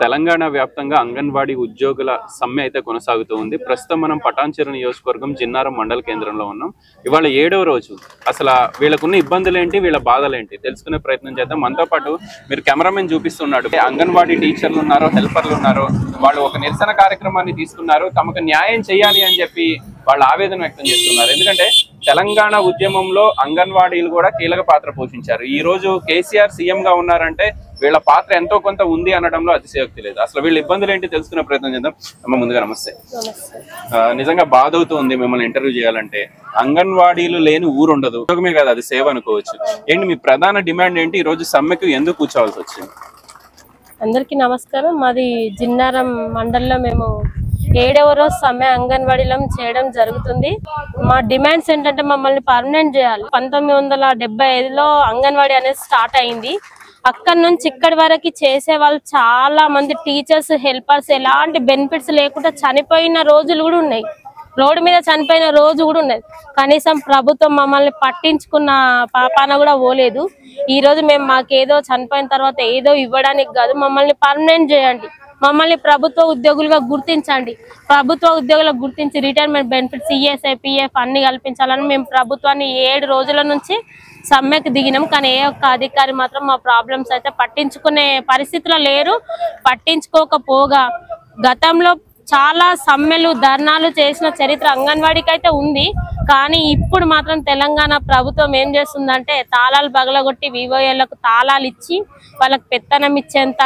తెలంగాణ వ్యాప్తంగా అంగన్వాడీ ఉద్యోగుల సమ్మె అయితే కొనసాగుతూ ఉంది ప్రస్తుతం మనం పటాన్చెరు నియోజకవర్గం జిన్నారం మండల కేంద్రంలో ఉన్నాం ఇవాళ ఏడవ రోజు అసలు ఆ వీళ్ళకున్న ఇబ్బందులు ఏంటి వీళ్ళ బాధలు ఏంటి తెలుసుకునే ప్రయత్నం చేద్దాం మనతో పాటు మీరు కెమెరామెన్ చూపిస్తున్నాడు అంగన్వాడీ టీచర్లు ఉన్నారో హెల్పర్లు ఉన్నారో వాళ్ళు ఒక నిరసన కార్యక్రమాన్ని తీసుకున్నారు తమకు న్యాయం చేయాలి అని చెప్పి వాళ్ళు ఆవేదన వ్యక్తం చేస్తున్నారు ఎందుకంటే తెలంగాణ ఉద్యమంలో అంగన్వాడీలు కూడా కీలక పాత్ర పోషించారు ఈ రోజు కేసీఆర్ సీఎం గా ఉన్నారంటే వీళ్ళ పాత్ర ఎంతో కొంత ఉంది అనడంలో అతిశయోక్తి లేదు అసలు వీళ్ళ ఇబ్బందులు ఏంటి తెలుసుకునే ప్రయత్నం చేద్దాం అమ్మ ముందుగా నమస్తే ఆ, నిజంగా బాధ అవుతుంది మిమ్మల్ని ఇంటర్వ్యూ చేయాలంటే అంగన్వాడీలు లేని ఊరు ఉండదు ఉద్యోగమే కాదు అది సేవ అనుకోవచ్చు ఏంటి మీ ప్రధాన డిమాండ్ ఏంటి ఈ రోజు సమ్మెకు ఎందుకు కూర్చోవాల్సి వచ్చింది అందరికీ నమస్కారం మాది జిన్నారం మండలంలో మేము ఏడవ రోజు సమ్మె అంగన్వాడీలో చేయడం జరుగుతుంది మా డిమాండ్స్ ఏంటంటే మమ్మల్ని పర్మనెంట్ చేయాలి పంతొమ్మిది వందల డెబ్బై ఐదులో అంగన్వాడీ అనేది స్టార్ట్ అయింది అక్కడి నుంచి ఇక్కడి వరకు చేసే వాళ్ళు చాలా మంది టీచర్స్ హెల్పర్స్ ఎలాంటి బెనిఫిట్స్ లేకుండా చనిపోయిన రోజులు కూడా ఉన్నాయి రోడ్డు మీద చనిపోయిన రోజు కూడా ఉన్నది కనీసం ప్రభుత్వం మమ్మల్ని పట్టించుకున్న పాపాన కూడా పోలేదు ఈ రోజు మేము మాకేదో చనిపోయిన తర్వాత ఏదో ఇవ్వడానికి కాదు మమ్మల్ని పర్మనెంట్ చేయండి మమ్మల్ని ప్రభుత్వ ఉద్యోగులుగా గుర్తించండి ప్రభుత్వ ఉద్యోగులకు గుర్తించి రిటైర్మెంట్ బెనిఫిట్స్ ఈఎస్ఐ పిఎఫ్ అన్ని కల్పించాలని మేము ప్రభుత్వాన్ని ఏడు రోజుల నుంచి సమ్మెకు దిగినాం కానీ ఏ ఒక్క అధికారి మాత్రం మా ప్రాబ్లమ్స్ అయితే పట్టించుకునే పరిస్థితిలో లేరు పట్టించుకోకపోగా గతంలో చాలా సమ్మెలు ధర్నాలు చేసిన చరిత్ర అంగన్వాడీకి అయితే ఉంది కానీ ఇప్పుడు మాత్రం తెలంగాణ ప్రభుత్వం ఏం చేస్తుందంటే తాళాలు పగలగొట్టి వివోఏలకు తాళాలు ఇచ్చి వాళ్ళకి పెత్తనం ఇచ్చేంత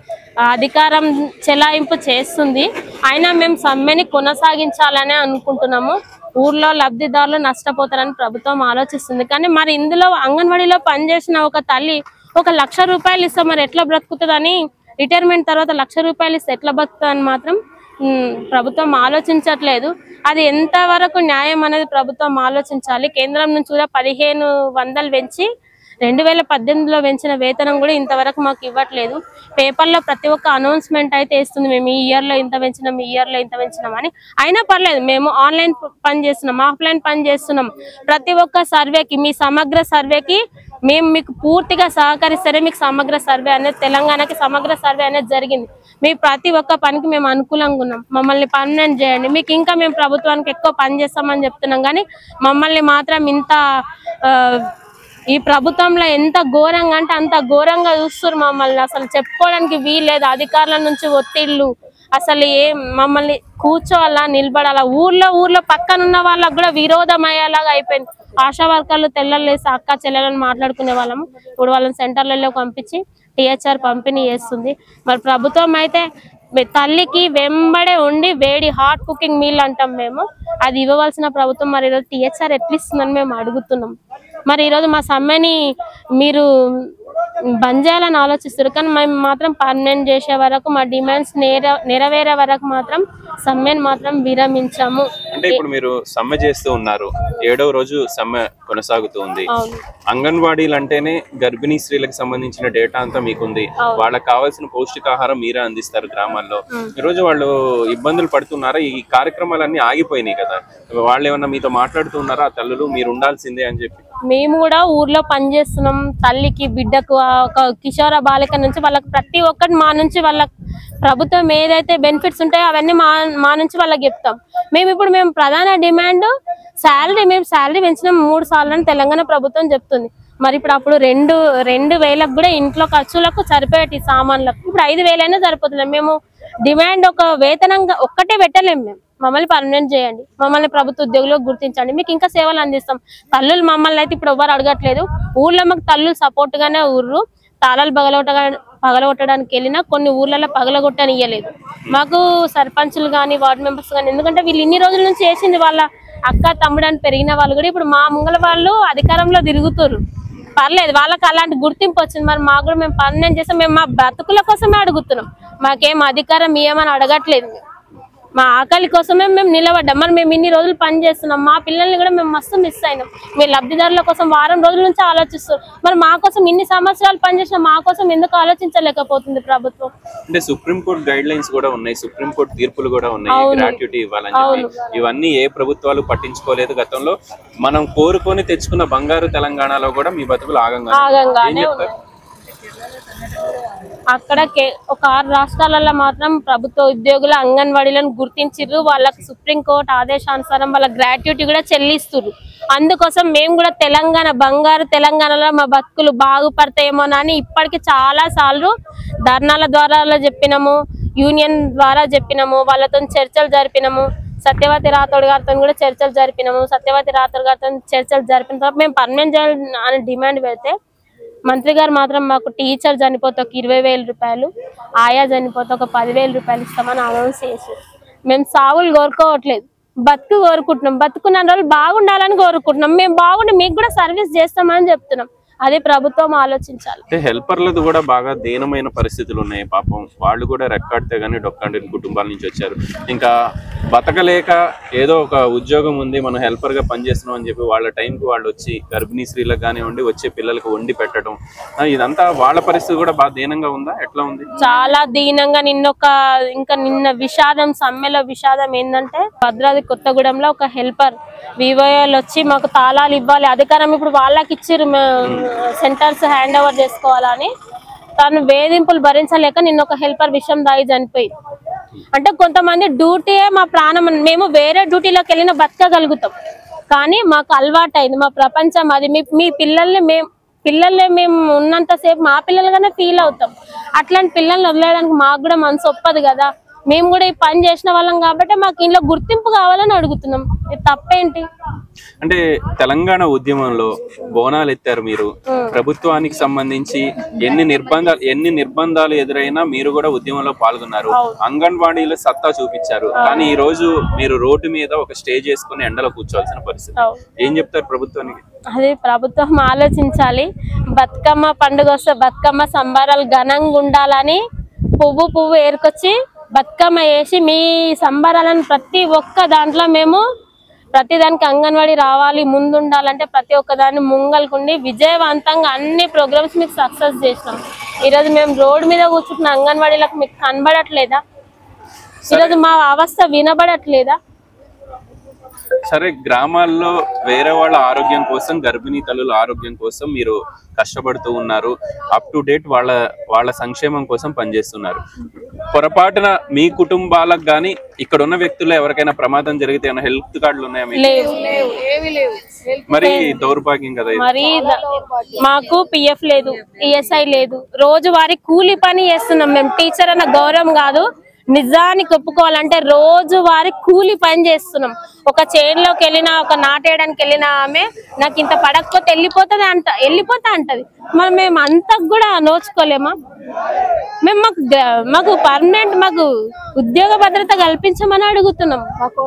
అధికారం చెలాయింపు చేస్తుంది అయినా మేము సమ్మెని కొనసాగించాలనే అనుకుంటున్నాము ఊర్లో లబ్ధిదారులు నష్టపోతారని ప్రభుత్వం ఆలోచిస్తుంది కానీ మరి ఇందులో అంగన్వాడీలో పనిచేసిన ఒక తల్లి ఒక లక్ష రూపాయలు ఇస్తే మరి ఎట్లా బ్రతుకుతుందని రిటైర్మెంట్ తర్వాత లక్ష రూపాయలు ఇస్తే ఎట్లా బతుకుతుందని మాత్రం ఉమ్, ప్రభుత్వం ఆలోచించట్లేదు అది ఎంత వరకు న్యాయం అనేది ప్రభుత్వం ఆలోచించాలి కేంద్రం నుంచి కూడా పదిహేను వందలు పెంచి రెండు వేల పద్దెనిమిదిలో పెంచిన వేతనం కూడా ఇంతవరకు మాకు ఇవ్వట్లేదు పేపర్లో ప్రతి ఒక్క అనౌన్స్మెంట్ అయితే ఇస్తుంది మేము ఈ ఇయర్ లో ఇంత పెంచినాం ఈ ఇయర్ లో ఇంత పెంచినాం అని అయినా పర్లేదు మేము ఆన్లైన్ పని చేస్తున్నాం ఆఫ్లైన్ పని చేస్తున్నాం ప్రతి ఒక్క సర్వేకి మీ సమగ్ర సర్వేకి మేము మీకు పూర్తిగా సహకరిస్తేనే మీకు సమగ్ర సర్వే అనేది తెలంగాణకి సమగ్ర సర్వే అనేది జరిగింది మీ ప్రతి ఒక్క పనికి మేము అనుకూలంగా ఉన్నాం మమ్మల్ని పర్మనెంట్ చేయండి మీకు ఇంకా మేము ప్రభుత్వానికి ఎక్కువ పని చేస్తామని చెప్తున్నాం కానీ మమ్మల్ని మాత్రం ఇంత ఆ, ఈ ప్రభుత్వంలో ఎంత ఘోరంగా అంటే అంత ఘోరంగా చూస్తారు మమ్మల్ని అసలు చెప్పుకోవడానికి వీల్లేదు అధికారుల నుంచి ఒత్తిళ్ళు అసలు ఏ మమ్మల్ని కూర్చోవాలా నిలబడాలా ఊర్లో ఊర్లో పక్కన ఉన్న వాళ్ళకు కూడా విరోధం అయ్యేలాగా అయిపోయింది ఆశా వర్కర్లు తెల్లలేసి అక్క చెల్లెలను మాట్లాడుకునే వాళ్ళము ఇప్పుడు వాళ్ళని సెంటర్లలో పంపించి టీహెచ్ఆర్ పంపిణీ చేస్తుంది మరి ప్రభుత్వం అయితే మీ తల్లికి వెంబడే ఉండి వేడి హాట్ కుకింగ్ మీల్ అంటాం మేము అది ఇవ్వవలసిన ప్రభుత్వం మరి ఈరోజు టీహెచ్ఆర్ ఎట్లా ఇస్తుందని మేము అడుగుతున్నాం మరి ఈరోజు మా సమ్మెని మీరు బంద్ చేయాలని ఆలోచిస్తారు కానీ మేము మాత్రం పర్మనెంట్ చేసే వరకు మా డిమాండ్స్ నెర నెరవేరే వరకు మాత్రం సమ్మెను మాత్రం విరమించాము అంటే ఇప్పుడు మీరు సమ్మె చేస్తూ ఉన్నారు ఏడవ రోజు సమ్మె కొనసాగుతూ ఉంది అవును అంగన్వాడీలు అంటేనే గర్భిణీ స్త్రీలకు సంబంధించిన డేటా అంతా మీకుంది వాళ్ళకి కావాల్సిన పౌష్టికాహారం మీరే అందిస్తారు గ్రామాల్లో ఈ రోజు వాళ్ళు ఇబ్బందులు పడుతున్నారా ఈ కార్యక్రమాలన్నీ ఆగిపోయినాయి కదా వాళ్ళు ఏమన్నా మీతో మాట్లాడుతున్నారా ఆ తల్లులు మీరు ఉండాల్సిందే అని చెప్పి మేము కూడా ఊర్లో పనిచేస్తున్నాం తల్లికి బిడ్డకు ఆ ఒక కిషోర బాలిక నుంచి వాళ్ళకి ప్రతి ఒక్కటి మా నుంచి వాళ్ళకి ప్రభుత్వం ఏదైతే బెనిఫిట్స్ ఉంటాయో అవన్నీ మా మా నుంచి వాళ్ళకి చెప్తాం మేము ఇప్పుడు మేము ప్రధాన డిమాండ్ శాలరీ మేము శాలరీ పెంచిన మూడు సార్లు అని తెలంగాణ ప్రభుత్వం చెప్తుంది మరి ఇప్పుడు అప్పుడు రెండు రెండు వేలకు కూడా ఇంట్లో ఖర్చులకు సరిపోయేటి సామాన్లకు ఇప్పుడు ఐదు వేలైనా సరిపోతుంది మేము డిమాండ్ ఒక వేతనంగా ఒక్కటే పెట్టలేము మేము మమ్మల్ని పర్మనెంట్ చేయండి మమ్మల్ని ప్రభుత్వ ఉద్యోగులు గుర్తించండి మీకు ఇంకా సేవలు అందిస్తాం తల్లులు మమ్మల్ని అయితే ఇప్పుడు ఎవరు అడగట్లేదు ఊర్లో మాకు తల్లులు సపోర్ట్ గానే ఊర్రు తాళాలు పగలగొట్టగా పగలగొట్టడానికి వెళ్ళినా కొన్ని ఊర్లలో పగలగొట్టనియలేదు మాకు సర్పంచులు కానీ వార్డు మెంబర్స్ కానీ ఎందుకంటే వీళ్ళు ఇన్ని రోజుల నుంచి చేసింది వాళ్ళ అక్క తమ్ముడు అని పెరిగిన వాళ్ళు కూడా ఇప్పుడు మా ముంగల వాళ్ళు అధికారంలో తిరుగుతారు పర్లేదు వాళ్ళకి అలాంటి గుర్తింపు వచ్చింది మరి మాకు కూడా మేము పర్మనెంట్ చేస్తాం మేము మా బ్రతుకుల కోసమే అడుగుతున్నాం మాకేం అధికారం ఇవ్వమని అడగట్లేదు మేము. మా ఆకలి కోసమే మేము నిలబడ్డాం మరి మేము ఇన్ని రోజులు పని చేస్తున్నాం మా పిల్లల్ని కూడా మేము మస్తు మిస్ అయినాం మీ లబ్ధిదారుల కోసం వారం రోజుల నుంచి ఆలోచిస్తారు మరి మా కోసం ఇన్ని సంవత్సరాలు పనిచేసిన మా కోసం ఎందుకు ఆలోచించలేకపోతుంది ప్రభుత్వం అంటే సుప్రీం కోర్ట్ గైడ్ లైన్స్ కూడా ఉన్నాయి సుప్రీం కోర్ట్ తీర్పులు కూడా ఉన్నాయి గ్రాట్యుటీ ఇవ్వాలని చెప్పి ఇవన్నీ ఏ ప్రభుత్వాలు పట్టించుకోలేదు గతంలో మనం కోరుకొని తెచ్చుకున్న బంగారు తెలంగాణలో కూడా మీ బతుకులు ఆగంగా ఆగంగానే ఏం చెప్తారు అక్కడ కే- ఒక ఆరు రాష్ట్రాలలో మాత్రం ప్రభుత్వ ఉద్యోగుల అంగన్వాడీలను గుర్తించిర్రు వాళ్ళకి సుప్రీంకోర్టు ఆదేశానుసారం వాళ్ళ గ్రాట్యుటీ కూడా చెల్లిస్తుర్రు అందుకోసం మేము కూడా తెలంగాణ బంగారు తెలంగాణలో మా బతుకులు బాగుపడతాయేమోనని ఇప్పటికి చాలా సార్లు ధర్నాల ద్వారా చెప్పినాము యూనియన్ ద్వారా చెప్పినాము వాళ్ళతో చర్చలు జరిపినాము సత్యవతి రాథోడ్ గారితో కూడా చర్చలు జరిపినాము సత్యవతి రాథోడ్ గారితో చర్చలు జరిపిన తర్వాత మేము పర్మనెంట్ చేయాలి అని డిమాండ్ పెడితే మంత్రి గారు మాత్రం మాకు టీచర్ చనిపోతే ఒక ఇరవై వేల రూపాయలు ఆయా చనిపోతే ఒక పదివేల రూపాయలు ఇస్తామని అనౌన్స్ చేశారు మేము సావులు కోరుకోవట్లేదు బతుకు కోరుకుంటున్నాం బతుకున్న రోజులు బాగుండాలని కోరుకుంటున్నాం మేము బాగుండి మీకు కూడా సర్వీస్ చేస్తామని చెప్తున్నాం అదే ప్రభుత్వం ఆలోచించాలి అంటే హెల్పర్లది కూడా బాగా దీనమైన పరిస్థితులు ఉన్నాయి పాపం వాళ్ళు కూడా రెక్కాడితే గానీ డొక్కాడిన కుటుంబాల నుంచి వచ్చారు ఇంకా బతకలేక ఏదో ఒక ఉద్యోగం ఉంది మనం హెల్పర్ గా పనిచేస్తున్నాం అని చెప్పి వాళ్ళ టైంకి వాళ్ళు వచ్చి గర్భిణీ స్త్రీలకు కానివ్వండి వచ్చే పిల్లలకు వండి పెట్టడం ఆ, ఇదంతా వాళ్ళ పరిస్థితి కూడా బాగా దీనంగా ఉందా ఎట్లా ఉంది చాలా దీనంగా నిన్నొక ఇంకా నిన్న విషాదం సమ్మెలో విషాదం ఏంటంటే భద్రాద్రి కొత్తగూడెంలో ఒక హెల్పర్ వివోఎల్ వచ్చి మాకు తాళాలు ఇవ్వాలి అధికారం ఇప్పుడు వాళ్ళకి ఇచ్చిర్రు సెంటర్స్ హ్యాండ్ ఓవర్ చేసుకోవాలని తను వేధింపులు భరించలేక నిన్న ఒక హెల్పర్ విషయం దాగి చనిపోయింది అంటే కొంతమంది డ్యూటీయే మా ప్రాణం అని- మేము వేరే డ్యూటీలోకి వెళ్ళిన బతకగలుగుతాం కానీ మాకు అలవాటు అయింది మా ప్రపంచం అది మీ మీ పిల్లల్ని మేము పిల్లల్ని మేము ఉన్నంతసేపు మా పిల్లలుగానే ఫీల్ అవుతాం అట్లాంటి పిల్లల్ని వదిలేయడానికి మాకు కూడా మనసు ఒప్పదు కదా మేము కూడా ఈ పని చేసిన వాళ్ళం కాబట్టి మాకు ఇంట్లో గుర్తింపు కావాలని అడుగుతున్నాం ఇది తప్పేంటి అంటే తెలంగాణ ఉద్యమంలో బోనాలు ఎత్తారు మీరు ప్రభుత్వానికి సంబంధించి ఎన్ని నిర్బంధాలు ఎన్ని నిర్బంధాలు ఎదురైనా మీరు కూడా ఉద్యమంలో పాల్గొన్నారు అంగన్వాడీలో సత్తా చూపించారు కానీ ఈ రోజు మీరు రోడ్డు మీద ఒక స్టేజ్ వేసుకుని ఎండలో కూర్చోవాల్సిన పరిస్థితి అవు. ఏం చెప్తారు ప్రభుత్వానికి అది ప్రభుత్వం ఆలోచించాలి బతుకమ్మ పండుగ వస్తే బతుకమ్మ సంబరాలు ఘనంగా ఉండాలని పువ్వు పువ్వు ఏరుకొచ్చి బతుకమ్మ వేసి మీ సంబరాలను ప్రతి ఒక్క దాంట్లో మేము ప్రతి దానికి అంగన్వాడీ రావాలి ముందు ఉండాలంటే ప్రతి ఒక్క దాన్ని ముంగల్కుండి విజయవంతంగా అన్ని ప్రోగ్రామ్స్ మీకు సక్సెస్ చేసినాం ఈరోజు మేము రోడ్డు మీద కూర్చుంటున్న అంగన్వాడీలకు మీకు కనబడట్లేదా ఈరోజు మా అవస్థ వినబడట్లేదా సరే గ్రామాల్లో వేరే వాళ్ళ ఆరోగ్యం కోసం గర్భిణీ తల్లుల ఆరోగ్యం కోసం మీరు కష్టపడుతూ ఉన్నారు అప్ టు డేట్ వాళ్ళ వాళ్ళ సంక్షేమం కోసం పనిచేస్తున్నారు పొరపాటున మీ కుటుంబాలకు గాని ఇక్కడ ఉన్న వ్యక్తుల్లో ఎవరికైనా ప్రమాదం జరిగితే ఏమైనా హెల్త్ కార్డులు ఉన్నాయా మీకు? లేవు మరి దౌర్భాగ్యం కదా ఇది మరి ద- మాకు పిఎఫ్ లేదు ఈఎస్ఐ లేదు రోజువారీ కూలి పని చేస్తున్నాం మేము టీచర్ అన్న గౌరవం కాదు నిజానికి ఒప్పుకోవాలంటే రోజువారీ కూలి పని చేస్తున్నాం ఒక చేనులోకి వెళ్ళినా ఒక నాటేయడానికి వెళ్ళిన ఆమె నాకు ఇంత పడకపోతే వెళ్ళిపోతుంది అంట వెళ్ళిపోతా అంటది మరి మేము అంతకు కూడా నోచుకోలేమా మేము మాకు గ- మాకు పర్మనెంట్ మాకు ఉద్యోగ భద్రత కల్పించమని అడుగుతున్నాం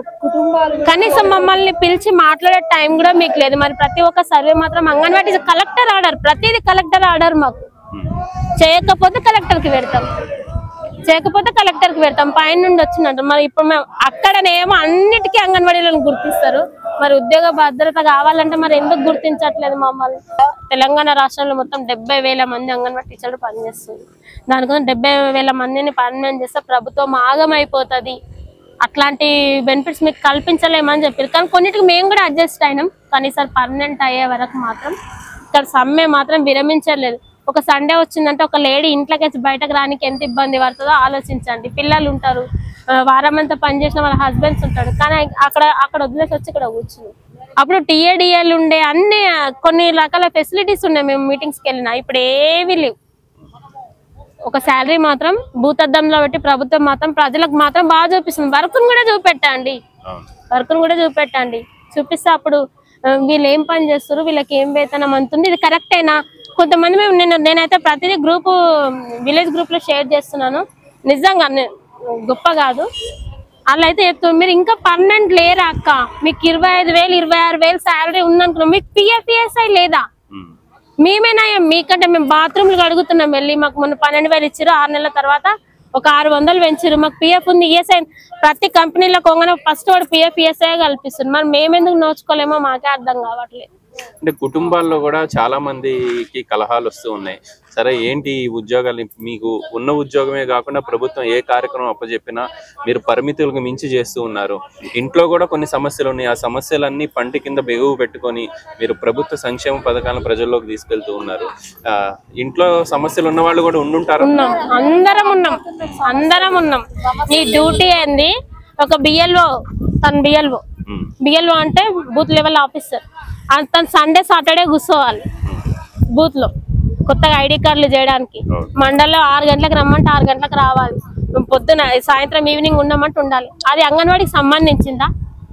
కనీసం మమ్మల్ని పిలిచి మాట్లాడే టైం కూడా మీకు లేదు మరి ప్రతి ఒక్క సర్వే మాత్రం అంగన్వాడీ కలెక్టర్ ఆర్డర్ ప్రతిదీ కలెక్టర్ ఆర్డర్ మాకు ఉమ్. చేయకపోతే కలెక్టర్ కి పెడతాం చేయకపోతే కలెక్టర్ కి పెడతాం పైన నుండి వచ్చినట్టు మరి ఇప్పుడు మేము అక్కడనేమో అన్నిటికీ అంగన్వాడీలను గుర్తిస్తారు మరి ఉద్యోగ భద్రత కావాలంటే మరి ఎందుకు గుర్తించట్లేదు మమ్మల్ని తెలంగాణ రాష్ట్రంలో మొత్తం డెబ్బై వేల మంది అంగన్వాడీ టీచర్లు పనిచేస్తుంది దానికోసం డెబ్బై వేల మందిని పర్మనెంట్ చేస్తే ప్రభుత్వం ఆగమైపోతుంది అట్లాంటి బెనిఫిట్స్ మీకు కల్పించలేమని చెప్పారు కానీ కొన్నిటికి మేము కూడా అడ్జస్ట్ అయినాం కానీ సార్ పర్మనెంట్ అయ్యే వరకు మాత్రం ఇక్కడ సమ్మె మాత్రం విరమించలేదు ఒక సండే వచ్చిందంటే ఒక లేడీ ఇంట్లోకి వచ్చి బయటకు రానికి ఎంత ఇబ్బంది పడుతుందో ఆలోచించండి పిల్లలు ఉంటారు ఆ, వారం అంతా పనిచేసిన వాళ్ళ హస్బెండ్స్ ఉంటాడు కానీ అక్కడ అక్కడ వదిలేసి వచ్చి ఇక్కడ కూర్చుని అప్పుడు టీఏడిఎల్ ఉండే అన్ని ఆ, కొన్ని రకాల ఫెసిలిటీస్ ఉన్నాయి మేము మీటింగ్స్కి వెళ్ళినా ఇప్పుడు ఏవి లేవు ఒక శాలరీ మాత్రం భూతద్దంలో పెట్టి ప్రభుత్వం మాత్రం ప్రజలకు మాత్రం బాగా చూపిస్తుంది వర్క్ను కూడా చూపెట్టండి అవును. వర్క్ను కూడా చూపెట్టండి చూపిస్తే అప్పుడు ఆ, వీళ్ళు ఏం పని చేస్తారు వీళ్ళకి ఏం వేతనం అంతుంది ఇది కరెక్టేనా కొంతమంది మేము నేను నేనైతే ప్రతిదీ గ్రూప్ విలేజ్ గ్రూప్ లో షేర్ చేస్తున్నాను నిజంగా నే- గొప్ప కాదు అలా అయితే చెప్తాను మీరు ఇంకా పర్మనెంట్ లేరా అక్క మీకు ఇరవై ఐదు వేలు ఇరవై ఆరు వేలు శాలరీ ఉందనుకున్నాం మీకు పిఎఫ్ఈఎస్ఐ లేదా ఉమ్. మేమేనా మీకంటే మేము బాత్రూమ్లు అడుగుతున్నాం వెళ్ళి మాకు మొన్న పన్నెండు వేలు ఇచ్చారు ఆరు నెలల తర్వాత ఒక ఆరు వందలు పెంచారు మాకు పిఎఫ్ ఉంది ఈఎస్ఐ ప్రతి కంపెనీలో కొంగన ఫస్ట్ వాడు పిఎఫ్ ఈఎస్ఐ కల్పిస్తుంది మరి మేమెందుకు నోచుకోలేమో మాకే అర్థం కావట్లేదు అంటే కుటుంబాల్లో కూడా చాలా మందికి కలహాలు వస్తూ ఉన్నాయి సరే ఏంటి ఈ ఉద్యోగాలు మీకు ఉన్న ఉద్యోగమే కాకుండా ప్రభుత్వం ఏ కార్యక్రమం అప్పచెప్పినా మీరు పరిమితులకు మించి చేస్తూ ఉన్నారు ఇంట్లో కూడా కొన్ని సమస్యలు ఉన్నాయి ఆ సమస్యలన్నీ పంటి కింద బెగువు పెట్టుకొని మీరు ప్రభుత్వ సంక్షేమ పథకాలను ప్రజల్లోకి తీసుకెళ్తూ ఉన్నారు ఆ, ఇంట్లో సమస్యలు ఉన్న వాళ్ళు కూడా ఉండుంటారు ఉన్నాం అందరం ఉన్నాం అందరం ఉన్నాం నీ డ్యూటీ ఏంది ఒక బిఎల్ఓ తన బిఎల్ఓ బిఎల్ఓ అంటే బూత్ లెవెల్ ఆఫీసర్ తను సండే సాటర్డే కూర్చోవాలి బూత్ లో కొత్తగా ఐడి కార్డులు చేయడానికి మండల్లో ఆరు గంటలకు రమ్మంటే ఆరు గంటలకు రావాలి పొద్దున సాయంత్రం ఈవినింగ్ ఉండమంటే ఉండాలి అది అంగన్వాడికి సంబంధించిందా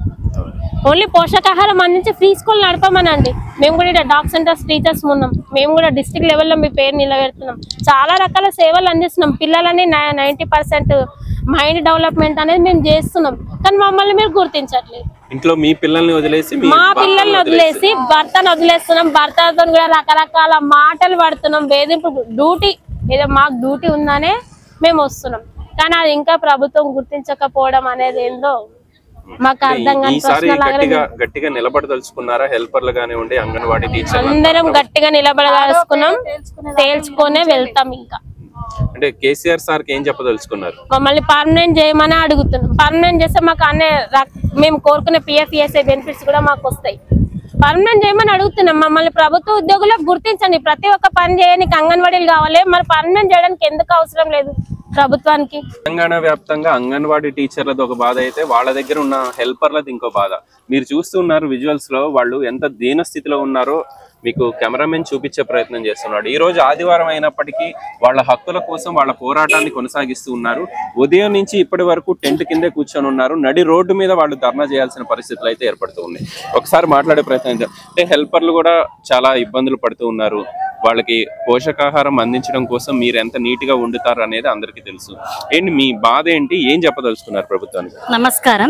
ఓన్లీ పోషకాహారం అందించి ఫ్రీ స్కూల్ నడపమనండి మేము కూడా ఇక్కడ డాక్ సెంటర్స్ టీచర్స్ ఉన్నాం మేము కూడా డిస్ట్రిక్ట్ లెవెల్లో మీ పేరు నిలబెడుతున్నాం చాలా రకాల సేవలు అందిస్తున్నాం పిల్లలని నైంటీ పర్సెంట్ మైండ్ డెవలప్మెంట్ అనేది మేము చేస్తున్నాం కానీ మమ్మల్ని మీరు గుర్తించట్లేదు ఇంట్లో మీ పిల్లల్ని వదిలేసి మీ మా భర్తను పిల్లల్ని వదిలేసి భర్తను వదిలేస్తున్నాం భర్తతో కూడా రకరకాల మాటలు పడుతున్నాం వేధింపు డ్యూటీ ఏదో మాకు డ్యూటీ ఉందనే మేము వస్తున్నాం కానీ అది ఇంకా ప్రభుత్వం గుర్తించకపోవడం అనేది ఏందో మాకు అర్థం కాని ఈసారి ప్రశ్న లాగానే గట్టిగా గట్టిగా నిలబడదలుచుకున్నారా హెల్పర్లు కానివ్వండి అంగన్వాడీ టీచర్లు అందరం గట్టిగా నిలబడదలుచుకున్నాం తేల్చుకొనే వెళ్తాం ఇంకా అంటే కేసీఆర్ సార్కి ఏం చెప్పదలుచుకున్నారు మమ్మల్ని పర్మనెంట్ చేయమని అడుగుతున్నాం పర్మనెంట్ చేస్తే మాకు అనే రక్- మేము కోరుకునే పిఎఫ్ఈఎస్ఐ బెనిఫిట్స్ కూడా మాకు వస్తాయి పర్మనెంట్ చేయమని అడుగుతున్నాం మమ్మల్ని ప్రభుత్వ ఉద్యోగులకు గుర్తించండి ప్రతి ఒక్క పని చేయడానికి అంగన్వాడీలు కావాలి మరి పర్మనెంట్ చేయడానికి ఎందుకు అవసరం లేదు ప్రభుత్వానికి తెలంగాణ వ్యాప్తంగా అంగన్వాడీ టీచర్లది ఒక బాధ అయితే వాళ్ళ దగ్గర ఉన్న హెల్పర్లది ఇంకో బాధ మీరు చూస్తున్నారు విజువల్స్ లో వాళ్ళు ఎంత దీన స్థితిలో ఉన్నారో మీకు కెమెరామెన్ చూపించే ప్రయత్నం చేస్తున్నాడు ఈ రోజు ఆదివారం అయినప్పటికీ వాళ్ళ హక్కుల కోసం వాళ్ళ పోరాటాన్ని కొనసాగిస్తూ ఉన్నారు ఉదయం నుంచి ఇప్పటి వరకు టెంట్ కిందే కూర్చొని ఉన్నారు నడి రోడ్డు మీద వాళ్ళు ధర్నా చేయాల్సిన పరిస్థితులు అయితే ఏర్పడుతూ ఉన్నాయి ఒకసారి మాట్లాడే ప్రయత్నం చేద్దాం. అంటే హెల్పర్లు కూడా చాలా ఇబ్బందులు పడుతూ ఉన్నారు వాళ్ళకి పోషకాహారం అందించడం కోసం మీరు ఎంత నీట్ గా వండుతారు అనేది అందరికీ తెలుసు ఏంటి మీ బాధ ఏంటి ఏం చెప్పదలుచుకున్నారు ప్రభుత్వానికి నమస్కారం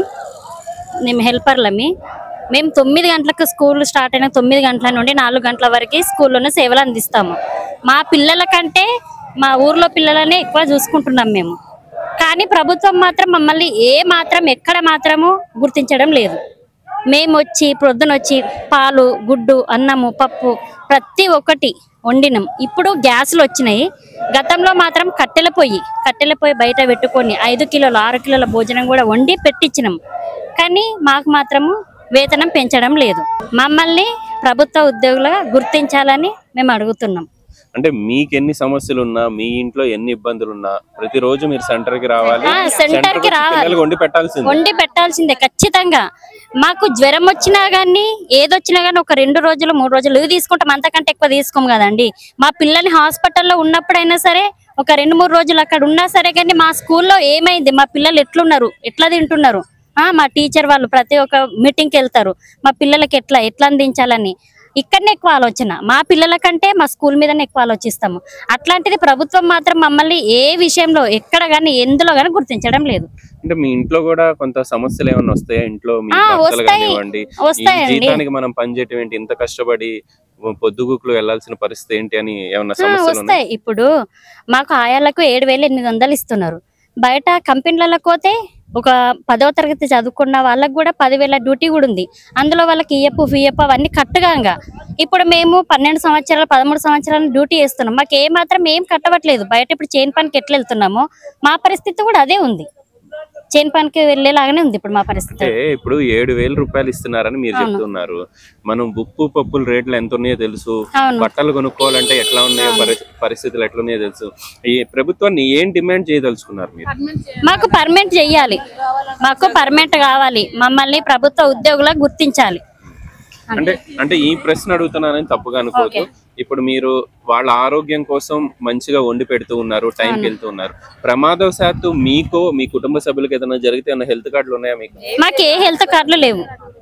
మేము హెల్పర్లమి మేము తొమ్మిది గంటలకు స్కూల్ స్టార్ట్ అయిన తొమ్మిది గంటల నుండి నాలుగు గంటల వరకు స్కూల్లోనే సేవలు అందిస్తాము మా పిల్లల కంటే మా ఊర్లో పిల్లలనే ఎక్కువ చూసుకుంటున్నాం మేము కానీ ప్రభుత్వం మాత్రం మమ్మల్ని ఏ మాత్రం ఎక్కడ మాత్రము గుర్తించడం లేదు మేము వచ్చి ప్రొద్దున వచ్చి పాలు గుడ్డు అన్నము పప్పు ప్రతి ఒక్కటి వండినాం ఇప్పుడు గ్యాస్లు వచ్చినాయి గతంలో మాత్రం కట్టెల పొయ్యి కట్టెల పొయ్యి బయట పెట్టుకొని ఐదు కిలోల ఆరు కిలోల భోజనం కూడా వండి పెట్టించినాం కానీ మాకు మాత్రము వేతనం పెంచడం లేదు మమ్మల్ని ప్రభుత్వ ఉద్యోగులుగా గుర్తించాలని మేము అడుగుతున్నాం అంటే మీకు ఎన్ని సమస్యలు ఉన్నా మీ ఇంట్లో ఎన్ని ఇబ్బందులు ఉన్నా ప్రతిరోజు మీరు సెంటర్ కి రావాలి ఆ, సెంటర్ సెంటర్ కి రావాలి. పిల్లలకు వండి పెట్టాల్సింది వండి పెట్టాల్సిందే ఖచ్చితంగా మాకు జ్వరం వచ్చినా గానీ ఏదొచ్చినా గానీ ఒక రెండు రోజులు మూడు రోజులు లీవ్ తీసుకుంటాం అంతకంటే ఎక్కువ తీసుకోము కదండి మా పిల్లల్ని హాస్పిటల్లో ఉన్నప్పుడైనా సరే ఒక రెండు మూడు రోజులు అక్కడ ఉన్నా సరే కానీ మా స్కూల్లో ఏమైంది మా పిల్లలు ఎట్లున్నారు ఎట్లా తింటున్నారు ఆ మా టీచర్ వాళ్ళు ప్రతి ఒక్క మీటింగ్కి వెళ్తారు మా పిల్లలకి ఎట్లా ఎట్లా అందించాలని ఇక్కడనే ఎక్కువ ఆలోచన మా పిల్లల కంటే మా స్కూల్ మీదనే ఎక్కువ ఆలోచిస్తాము అట్లాంటిది ప్రభుత్వం మాత్రం మమ్మల్ని ఏ విషయంలో ఎక్కడ కానీ ఎందులో కానీ గుర్తించడం లేదు అంటే మీ ఇంట్లో కూడా కొంత సమస్యలు ఏమైనా వస్తాయా ఇంట్లో మీ ఆ, భర్తలు వస్తాయి. కానివ్వండి ఈ వస్తాయండి. జీతానికి మనం పనిచేయటం ఏంటి ఇంత కష్టపడి పొద్దుగుకులు వెళ్లాల్సిన పరిస్థితి ఏంటి అని ఏమన్నా ఆ, సమస్యలు ఉన్నాయి వస్తాయి ఇప్పుడు మాకు ఆయాలకు ఏడు వేలు ఎనిమిది వందలు ఇస్తున్నారు బయట కంపెనీలకు పోతే ఒక పదవ తరగతి చదువుకున్న వాళ్ళకి కూడా పదివేల డ్యూటీ కూడా ఉంది అందులో వాళ్ళకి ఈఎఫ్ ఫిఎఫ్ అవన్నీ కట్టుగాంగా ఇప్పుడు మేము పన్నెండు సంవత్సరాలు పదమూడు సంవత్సరాలు డ్యూటీ చేస్తున్నాం మాకు ఏ మాత్రం ఏం కట్టవట్లేదు బయట ఇప్పుడు చేను పనికి ఎట్లా వెళ్తున్నామో మా పరిస్థితి కూడా అదే ఉంది చేను పనికి వెళ్ళేలాగానే ఉంది ఇప్పుడు మా పరిస్థితి అంటే ఇప్పుడు ఏడు వేల రూపాయలు ఇస్తున్నారని మీరు చెప్తున్నారు మనం ఉప్పు పప్పుల రేట్లు ఎంత ఉన్నాయో తెలుసు అవును. బట్టలు కొనుక్కోవాలంటే ఎట్లా ఉన్నాయో పరి- పరిస్థితులు ఎట్లా ఉన్నాయో తెలుసు ఈ ప్రభుత్వాన్ని ఏం డిమాండ్ చేయదలుచుకున్నారు మీరు మాకు పర్మనెంట్ చెయ్యాలి మాకు పర్మనెంట్ కావాలి మమ్మల్ని ప్రభుత్వ ఉద్యోగులకు గుర్తించాలి అంటే అంటే ఈ ప్రశ్న అడుగుతున్నానని తప్పుగా అనుకోవద్దు ఇప్పుడు మీరు వాళ్ళ ఆరోగ్యం కోసం మంచిగా వండి పెడుతూ ఉన్నారు టైంకి వెళ్తూ ఉన్నారు ప్రమాదవశాత్తు మీకో మీ కుటుంబ సభ్యులకు ఏదైనా జరిగితే ఏమైనా హెల్త్ కార్డులు ఉన్నాయా మీకు మాకు ఏ హెల్త్ కార్డులు లేవు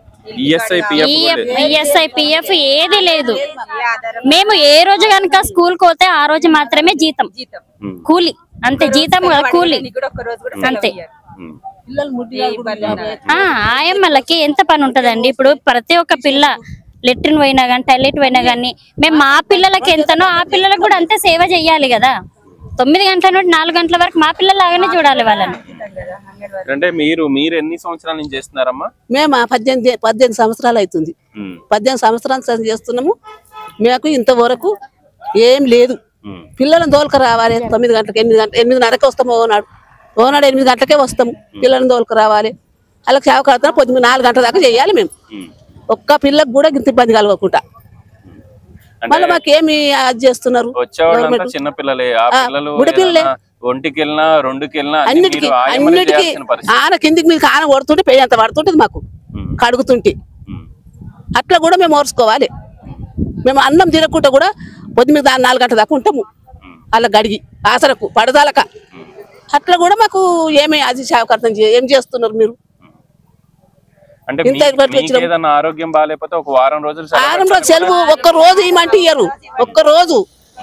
ఈఎస్ఐ పిఎఫ్ ఈఎస్ఐ పిఎఫ్ ఏది లేదు మేము ఏ రోజు కనుక స్కూల్ పోతే ఆ రోజు మాత్రమే జీతం కూలి అంతే జీతం కాదు, కూలి అంతే ఆ ఆయమ్మలకి ఎంత పని ఉంటదండి ఇప్పుడు ప్రతి ఒక్క పిల్ల లెట్రిన్ పోయినా కానీ టాయిలెట్ పోయినా కానీ మేము మా పిల్లలకి ఎంతనో ఆ పిల్లలకు కూడా అంతే సేవ చెయ్యాలి కదా తొమ్మిది గంటల నుండి నాలుగు గంటల వరకు మా పిల్లలు లాగానే చూడాలి వాళ్ళని అంటే మీరు మీరు ఎన్ని సంవత్సరాల నుంచి చేస్తున్నారమ్మా మేము ఆ పద్దెనిమిది పద్దెనిమిది సంవత్సరాలు అవుతుంది ఉమ్, పద్దెనిమిది సంవత్సరాలు సరి చేస్తున్నాము మాకు ఇంతవరకు ఏం లేదు ఉమ్, పిల్లలను తోలుకు రావాలి తొమ్మిది గంటలకు ఎనిమిది గంటల ఎనిమిదిన్నరకే వస్తాము ఓనాడు ఓనాడు ఎనిమిది గంటలకే వస్తాము పిల్లలను తోలుకు రావాలి వాళ్ళకి సేవ కడుతున్నా పొద్దున్న నాలుగు గంటల దాకా చేయాలి మేము ఉమ్. ఒక్క పిల్లకు కూడా ఇంత ఇబ్బంది కలగకుండా మళ్ళీ అంటే మాకేమి అది చేస్తున్నారు వచ్చేవాళ్ళంతా చిన్న పిల్లలే ఆ ఆ, పిల్లలు గుడి పిల్లలే. ఏదన్నా ఒంటికి వెళ్ళినా రెండుకి వెళ్ళినా అన్ని అన్నిటికీ మీరు ఆయమ్మలే అన్నిటికీ చేయాల్సిన పరిస్థితి ఆన కిందికి మీకు ఆన పడుతుంటే పెయ్యి అంత పడుతుంటది మాకు ఉమ్, కడుగుతుంటే ఉమ్, అట్లా కూడా మేము ఓర్చుకోవాలి మేము అన్నం తినకుండా కూడా పొద్దు మీద నాలుగు గంటల దాకా ఉంటాము ఉమ్. అలా గడిగి ఆసరకు పడదాలక అట్లా కూడా మాకు ఏమి అది సేవకర్తం చే- ఏం చేస్తున్నారు మీరు అంటే ఇంత మీ- ఇబ్బంది మీకు వచ్చినాం. ఏదన్నా ఆరోగ్యం బాగాలేకపోతే ఒక వారం రోజులు సెలవు వారం రోజు పెట్టండి. సెలవు ఒక్క రోజు ఇవ్వమంటే ఇయ్యరు ఒక్క రోజు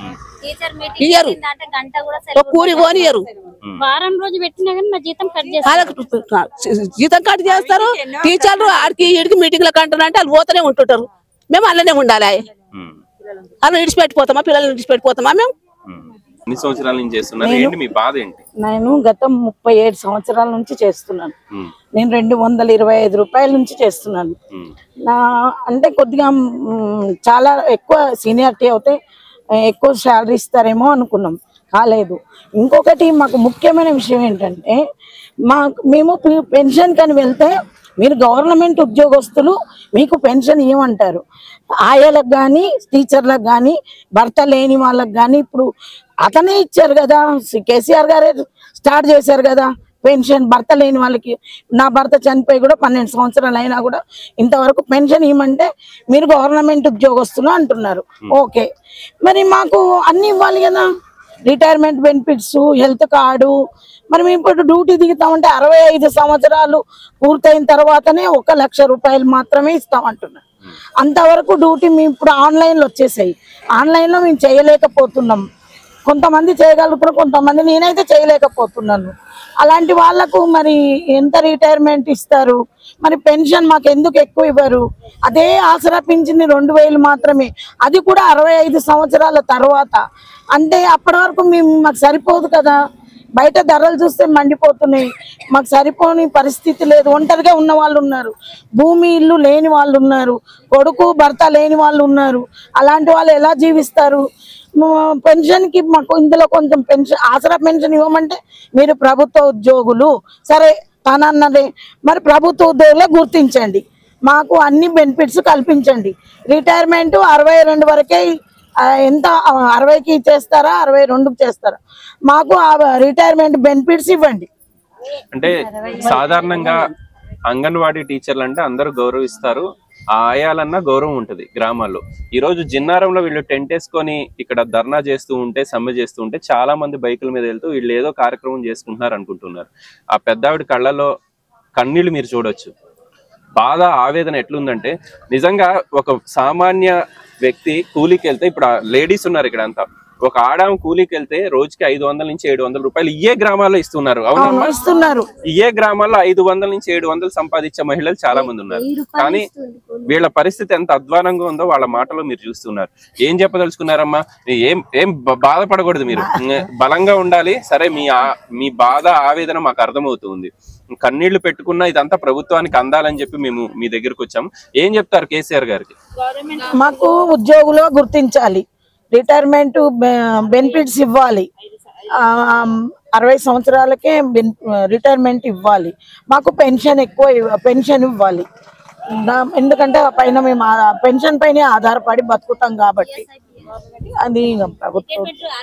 ఇయ్యరు గంట కూడా ఒక కూలి పోనియరు వారం రోజు పెట్టినా కానీ నా జీతం కట్ చేస్తారు వాళ్ళకు జీతం కట్ చేస్తారు టీచర్లు ఆడికి ఈడికి మీటింగ్లకు అంటారంటే వాళ్ళు పోతూనే ఉంటుంటారు మేము అలానే ఉండాలి ఉమ్, అలా విడిచిపెట్టిపోతామా పిల్లల్ని విడిచిపెట్టిపోతామా మేము ఉమ్. ఎన్ని సంవత్సరాల నుంచి చేస్తున్నారు ఏంటి మీ బాధ ఏంటి నేను గత ముప్పై ఏడు సంవత్సరాల నుంచి చేస్తున్నాను ఉమ్, నేను రెండు వందల ఇరవై ఐదు రూపాయల నుంచి చేస్తున్నాను ఉమ్, నా అంటే కొద్దిగా మ్, చాలా ఎక్కువ సీనియారిటీ అవుతే ఆ, ఎక్కువ శాలరీ ఇస్తారేమో అనుకున్నాం కాలేదు ఇంకొకటి మాకు ముఖ్యమైన విషయం ఏంటంటే మాకు మేము పె- పెన్షన్ కని వెళ్తే మీరు గవర్నమెంట్ ఉద్యోగస్తులు మీకు పెన్షన్ ఇవ్వమంటారు ఆయాలకు కానీ టీచర్లకు కానీ భర్త లేని వాళ్ళకి కానీ ఇప్పుడు అతనే ఇచ్చారు కదా సి- కేసీఆర్ గారే స్టార్ట్ చేశారు కదా పెన్షన్ భర్త లేని వాళ్ళకి నా భర్త చనిపోయి కూడా పన్నెండు సంవత్సరాలు అయినా కూడా ఇంతవరకు పెన్షన్ ఇవ్వమంటే మీరు గవర్నమెంట్ ఉద్యోగస్తులు అంటున్నారు ఓకే మరి మాకు అన్ని ఇవ్వాలి కదా రిటైర్మెంట్ బెనిఫిట్స్ హెల్త్ కార్డు మరి మేము ఇప్పుడు డ్యూటీ దిగుతామంటే అరవై ఐదు సంవత్సరాలు పూర్తయిన తర్వాతనే ఒక లక్ష రూపాయలు మాత్రమే ఇస్తామంటున్నారు అంతవరకు డ్యూటీ మేము ఇప్పుడు ఆన్లైన్లో వచ్చేసాయి ఆన్లైన్లో మేము చేయలేకపోతున్నాం కొంతమంది చేయగలుగుతారు కొంతమంది నేనైతే చేయలేకపోతున్నాను అలాంటి వాళ్ళకు మరి ఎంత రిటైర్మెంట్ ఇస్తారు మరి పెన్షన్ మాకు ఎందుకు ఎక్కువ ఇవ్వరు అదే ఆసరా పింఛన్ రెండు వేలు మాత్రమే అది కూడా అరవై ఐదు సంవత్సరాల తర్వాత అంటే అప్పటి వరకు మేము మాకు సరిపోదు కదా బయట ధరలు చూస్తే మండిపోతున్నాయి మాకు సరిపోని పరిస్థితి లేదు ఒంటరిగా ఉన్న వాళ్ళు ఉన్నారు భూమి ఇల్లు లేని వాళ్ళు ఉన్నారు కొడుకు భర్త లేని వాళ్ళు ఉన్నారు అలాంటి వాళ్ళు ఎలా జీవిస్తారు పెన్షన్ కి మాకు ఇందులో కొంచెం పెన్షన్ ఆసరా పెన్షన్ ఇవ్వమంటే మీరు ప్రభుత్వ ఉద్యోగులు సరే తనన్నదే మరి ప్రభుత్వ ఉద్యోగులే గుర్తించండి మాకు అన్ని బెనిఫిట్స్ కల్పించండి రిటైర్మెంట్ అరవై రెండు వరకే ఆ, ఎంత ఆ, అరవైకి చేస్తారా అరవై రెండుకి చేస్తారా మాకు ఆ రిటైర్మెంట్ బెనిఫిట్స్ ఇవ్వండి అంటే సాధారణంగా అంగన్వాడీ టీచర్లు అంటే అందరూ గౌరవిస్తారు ఆ ఆయాలన్నా గౌరవం ఉంటది గ్రామాల్లో ఈ రోజు జిన్నారంలో వీళ్ళు టెంట్ వేసుకొని ఇక్కడ ధర్నా చేస్తూ ఉంటే సమ్మె చేస్తూ ఉంటే చాలా మంది బైకుల మీద వెళ్తూ వీళ్ళు ఏదో కార్యక్రమం చేసుకుంటున్నారు అనుకుంటున్నారు ఆ పెద్దావిడ కళ్ళలో కన్నీళ్లు మీరు చూడొచ్చు బాధ ఆవేదన ఎట్లుందంటే నిజంగా ఒక సామాన్య వ్యక్తి కూలీకి వెళ్తే ఇప్పుడు లేడీస్ ఉన్నారు ఇక్కడ అంతా ఒక ఆడామ కూలీకి వెళ్తే రోజుకి ఐదు వందల నుంచి ఏడు వందల రూపాయలు ఇయే గ్రామాల్లో ఇస్తున్నారు అవును అవునమ్మా ఇస్తున్నారు ఇయే గ్రామాల్లో ఐదు వందల నుంచి ఏడు వందలు సంపాదించే మహిళలు చాలా మంది ఉన్నారు కానీ వీళ్ళ పరిస్థితి ఎంత అధ్వానంగా ఉందో వాళ్ళ మాటలో మీరు చూస్తున్నారు ఏం చెప్పదలుచుకున్నారమ్మా ఏం ఏం బ- బాధపడకూడదు మీరు బలంగా ఉండాలి సరే మీ ఆ- మీ బాధ ఆవేదన మాకు అర్థమవుతుంది కన్నీళ్లు పెట్టుకున్నా ఇదంతా ప్రభుత్వానికి అందాలని చెప్పి మేము మీ దగ్గరకు వచ్చాం ఏం చెప్తారు కేసీఆర్ గారికి మాకు ఉద్యోగులు గుర్తించాలి రిటైర్మెంట్ బెనిఫిట్స్ ఇవ్వాలి ఆ, అరవై సంవత్సరాలకే రిటైర్మెంట్ ఇవ్వాలి మాకు పెన్షన్ ఎక్కువ ఇవ్వ- పెన్షన్ ఇవ్వాలి దా- ఎందుకంటే ఆ పైన మేము ఆ పెన్షన్ పైనే ఆధారపడి బతుకుతాం కాబట్టి అది ప్రభుత్వం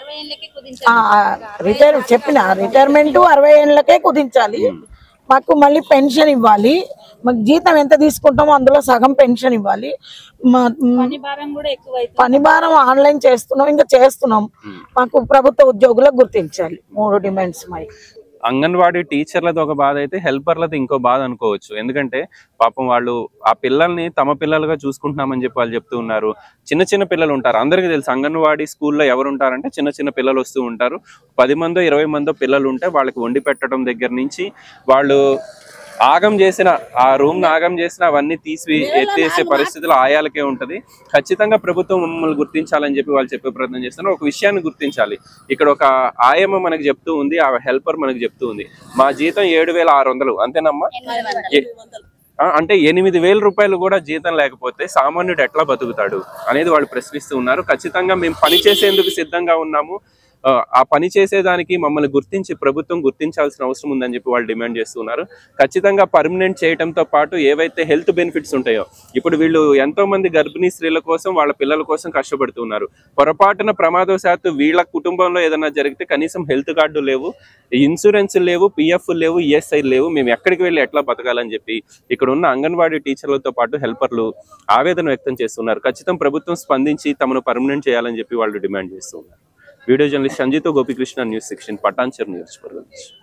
రిటైర్ చెప్పిన రిటైర్మెంట్ అరవై ఏళ్ళకే కుదించాలి మాకు మళ్ళీ పెన్షన్ ఇవ్వాలి మాకు జీతం ఎంత తీసుకుంటామో అందులో సగం పెన్షన్ ఇవ్వాలి మా- పని భారం ఆన్లైన్ చేస్తున్నాం ఇంకా చేస్తున్నాం మాకు ప్రభుత్వ ఉద్యోగులకు గుర్తించాలి మూడు డిమాండ్స్ మరి అంగన్వాడీ టీచర్లది ఒక బాధ అయితే హెల్పర్లది ఇంకో బాధ అనుకోవచ్చు ఎందుకంటే పాపం వాళ్ళు ఆ పిల్లల్ని తమ పిల్లలుగా చూసుకుంటున్నామని చెప్పి వాళ్ళు చెప్తూ ఉన్నారు చిన్న చిన్న పిల్లలు ఉంటారు అందరికీ తెలుసు అంగన్వాడీ స్కూల్లో ఎవరు ఉంటారంటే చిన్న చిన్న పిల్లలు వస్తూ ఉంటారు పది మందో ఇరవై మందో పిల్లలు ఉంటే వాళ్ళకి వండి పెట్టడం దగ్గర నుంచి వాళ్ళు ఆగం చేసిన ఆ రూమ్ ఆగం చేసిన అవన్నీ తీసి ఎత్తేసే పరిస్థితులు ఆయాలకే ఉంటది ఖచ్చితంగా ప్రభుత్వం మమ్మల్ని గుర్తించాలని చెప్పి వాళ్ళు చెప్పే ప్రయత్నం చేస్తున్నారు ఒక విషయాన్ని గుర్తించాలి ఇక్కడ ఒక ఆయమ్మ మనకు చెప్తూ ఉంది ఆ హెల్పర్ మనకు చెప్తూ ఉంది మా జీతం ఏడు వేల ఆరు వందలు అంతేనమ్మా ఏ- ఆ, అంటే ఎనిమిది వేల రూపాయలు కూడా జీతం లేకపోతే సామాన్యుడు ఎట్లా బతుకుతాడు అనేది వాళ్ళు ప్రశ్నిస్తూ ఉన్నారు ఖచ్చితంగా మేము పని చేసేందుకు సిద్ధంగా ఉన్నాము ఆ, ఆ పని చేసేదానికి మమ్మల్ని గుర్తించి ప్రభుత్వం గుర్తించాల్సిన అవసరం ఉందని చెప్పి వాళ్ళు డిమాండ్ చేస్తున్నారు ఖచ్చితంగా పర్మనెంట్ చేయడంతో పాటు ఏవైతే హెల్త్ బెనిఫిట్స్ ఉంటాయో ఇప్పుడు వీళ్ళు ఎంతో మంది గర్భిణీ స్త్రీల కోసం వాళ్ళ పిల్లల కోసం కష్టపడుతున్నారు పొరపాటున ప్రమాదవశాత్తు వీళ్ళ కుటుంబంలో ఏదైనా జరిగితే కనీసం హెల్త్ కార్డు లేవు ఇన్సూరెన్స్ లేవు పిఎఫ్ లేవు ఈఎస్ఐ లేవు మేము ఎక్కడికి వెళ్ళి ఎట్లా బతకాలని చెప్పి ఇక్కడ ఉన్న అంగన్వాడీ టీచర్లతో పాటు హెల్పర్లు ఆవేదన వ్యక్తం చేస్తున్నారు ఖచ్చితం ప్రభుత్వం స్పందించి తమను పర్మనెంట్ చేయాలని చెప్పి వాళ్ళు డిమాండ్ చేస్తున్నారు వీడియో జర్నలిస్ట్ సంజీతో గోపికృష్ణ న్యూస్ సెక్షన్ పటాన్చర్ నియోజకవర్గం నుంచి